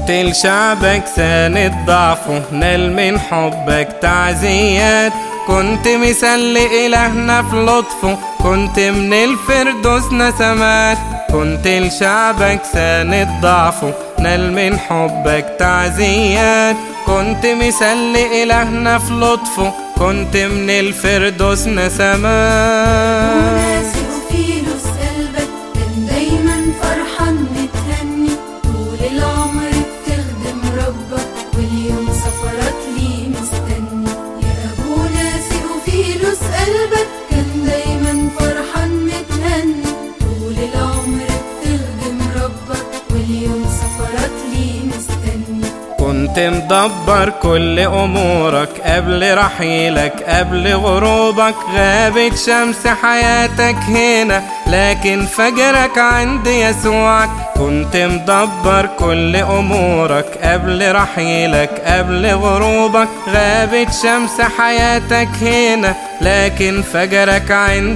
كنت لشعبك ساند ضعفه نال من حبك تعزيات كنت مثل إلهنا في لطفه كنت من الفردوس نسمات كنت لشعبك ساند ضعفه نال من حبك تعزيات كنت مثل إلهنا في لطفه كنت من الفردوس نسمات وناسي وفيلوس قلبك كان دايما فرحان متهني طول العمر بتخدم ربك واليوم سفرات ليه مستني يا ابو ناسي وفيلوس قلبك كان دايما فرحان متهني طول العمر بتخدم ربك واليوم سفرات ليه مستني كنت مدبر كل امورك قبل رحيلك قبل غروبك غابت شمس حياتك هنا لكن فجرك عند يسوعك كنت مدبر كل امورك قبل رحيلك قبل غروبك غابت شمس حياتك هنا لكن فجرك عند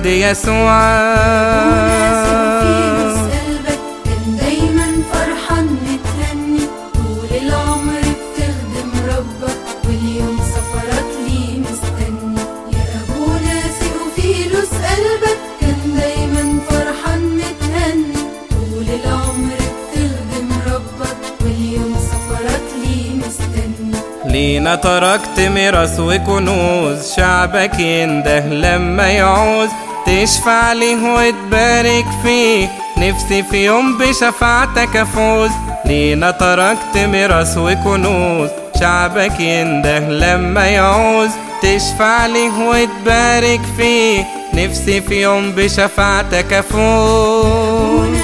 وناسي وفيلوس يسوعك قلبك كان دايما فرحان متهني طول العمر بتخدم ربك واليوم سفرات ليه مستني يا ابو ناسي وفيلوس قلبك كان دايما فرحان متهني طول العمر بتخدم ربك واليوم سفرات ليه مستني لينا تركت ميراث وكنوز شعبك ينده لما يعوز تشفع ليه وتبارك فيه نفسي في يوم بشفاعتك افوز لينا تركت ميراث وكنوز شعبك ينده لما يعوز تشفع ليه وتبارك فيه نفسي في يوم بشفاعتك افوز